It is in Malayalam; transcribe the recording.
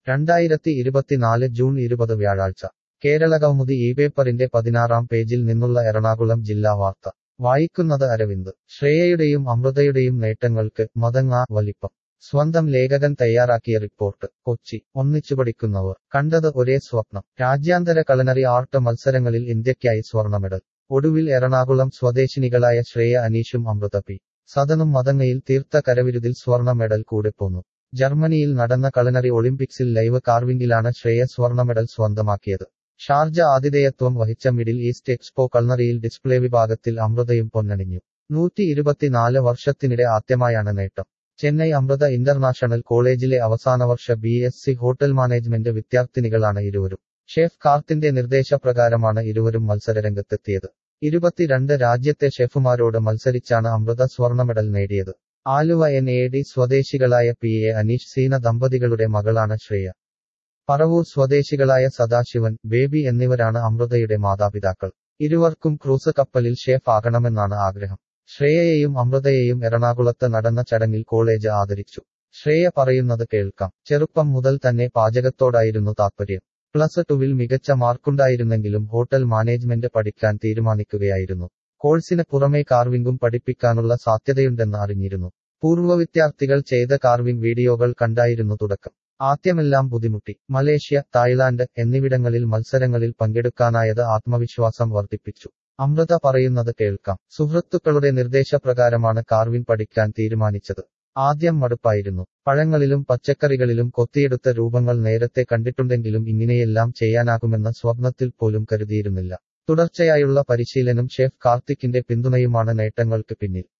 രണ്ടായിരത്തി ഇരുപത്തിനാല് ജൂൺ ഇരുപത് വ്യാഴാഴ്ച കേരളകൗമുദി ഈ പേപ്പറിന്റെ പതിനാറാം പേജിൽ നിന്നുള്ള എറണാകുളം ജില്ലാ വാർത്ത വായിക്കുന്നത് അരവിന്ദ് ശ്രേയയുടെയും അമൃതയുടെയും നേട്ടങ്ങൾക്ക് മതങ്ങാ വലിപ്പം സ്വന്തം ലേഖകൻ തയ്യാറാക്കിയ റിപ്പോർട്ട് കൊച്ചി ഒന്നിച്ചു പഠിക്കുന്നവർ കണ്ടത് ഒരേ സ്വപ്നം രാജ്യാന്തര കളനറി ആർട്ട് മത്സരങ്ങളിൽ ഇന്ത്യയ്ക്കായി സ്വർണ്ണ മെഡൽ ഒടുവിൽ എറണാകുളം സ്വദേശിനികളായ ശ്രേയ അനീഷും അമൃത പി സദനും മതങ്ങയിൽ തീർത്ത കരവിരുതിൽ സ്വർണ്ണ മെഡൽ കൂടെ പോന്നു ജർമ്മനിയിൽ നടന്ന കളനറി ഒളിമ്പിക്സിൽ ലൈവ് കാർവിംഗിലാണ് ശ്രേയ സ്വർണ്ണ മെഡൽ സ്വന്തമാക്കിയത് ഷാർജ ആതിഥേയത്വം വഹിച്ച മിഡിൽ ഈസ്റ്റ് എക്സ്പോ കളനറിയിൽ ഡിസ്പ്ലേ വിഭാഗത്തിൽ അമൃതയും പൊന്നണിഞ്ഞു നൂറ്റി ഇരുപത്തിനാല് വർഷത്തിനിടെ ആദ്യമായാണ് നേട്ടം ചെന്നൈ അമൃത ഇന്റർനാഷണൽ കോളേജിലെ അവസാനവർഷ B S C hotel management വിദ്യാർത്ഥിനികളാണ് ഇരുവരും ഷെഫ് കാർത്തിന്റെ നിർദ്ദേശപ്രകാരമാണ് ഇരുവരും മത്സരരംഗത്തെത്തിയത് ഇരുപത്തിരണ്ട് രാജ്യത്തെ ഷെഫുമാരോട് മത്സരിച്ചാണ് അമൃത സ്വർണ്ണ മെഡൽ നേടിയത് ആലുവ എൻ എ ഡി സ്വദേശികളായ പി എ അനീഷ് സീന ദമ്പതികളുടെ മകളാണ് ശ്രേയ പറവൂർ സ്വദേശികളായ സദാശിവൻ ബേബി എന്നിവരാണ് അമൃതയുടെ മാതാപിതാക്കൾ ഇരുവർക്കും ക്രൂസ് കപ്പലിൽ ഷെഫ് ആകണമെന്നാണ് ആഗ്രഹം ശ്രേയയെയും അമൃതയെയും എറണാകുളത്ത് നടന്ന ചടങ്ങിൽ കോളേജ് ആദരിച്ചു ശ്രേയ പറയുന്നത് കേൾക്കാം ചെറുപ്പം മുതൽ തന്നെ പാചകത്തോടായിരുന്നു താത്പര്യം പ്ലസ് ടുവിൽ മികച്ച മാർക്കുണ്ടായിരുന്നെങ്കിലും ഹോട്ടൽ മാനേജ്മെന്റ് പഠിക്കാൻ തീരുമാനിക്കുകയായിരുന്നു കോഴ്സിന് പുറമെ കാർവിംഗും പഠിപ്പിക്കാനുള്ള സാധ്യതയുണ്ടെന്ന് അറിഞ്ഞിരുന്നു പൂർവ്വ വിദ്യാർത്ഥികൾ ചെയ്ത കാർവിംഗ് വീഡിയോകൾ കണ്ടായിരുന്നു തുടക്കം ആദ്യമെല്ലാം ബുദ്ധിമുട്ടി മലേഷ്യ തായ്ലാന്റ് എന്നിവിടങ്ങളിൽ മത്സരങ്ങളിൽ പങ്കെടുക്കാനായത് ആത്മവിശ്വാസം വർദ്ധിപ്പിച്ചു അമൃത പറയുന്നത് കേൾക്കാം സുഹൃത്തുക്കളുടെ നിർദ്ദേശപ്രകാരമാണ് കാർവിംഗ് പഠിക്കാൻ തീരുമാനിച്ചത് ആദ്യം മടുപ്പായിരുന്നു പഴങ്ങളിലും പച്ചക്കറികളിലും കൊത്തിയെടുത്ത രൂപങ്ങൾ നേരത്തെ കണ്ടിട്ടുണ്ടെങ്കിലും ഇങ്ങനെയെല്ലാം ചെയ്യാനാകുമെന്ന സ്വപ്നത്തിൽ പോലും കരുതിയിരുന്നില്ല തുടർച്ചയായുള്ള പരിശീലനം ഷെഫ് കാർത്തിക്കിന്റെ പിന്തുണയുമാണ് നേട്ടങ്ങൾക്ക് പിന്നിൽ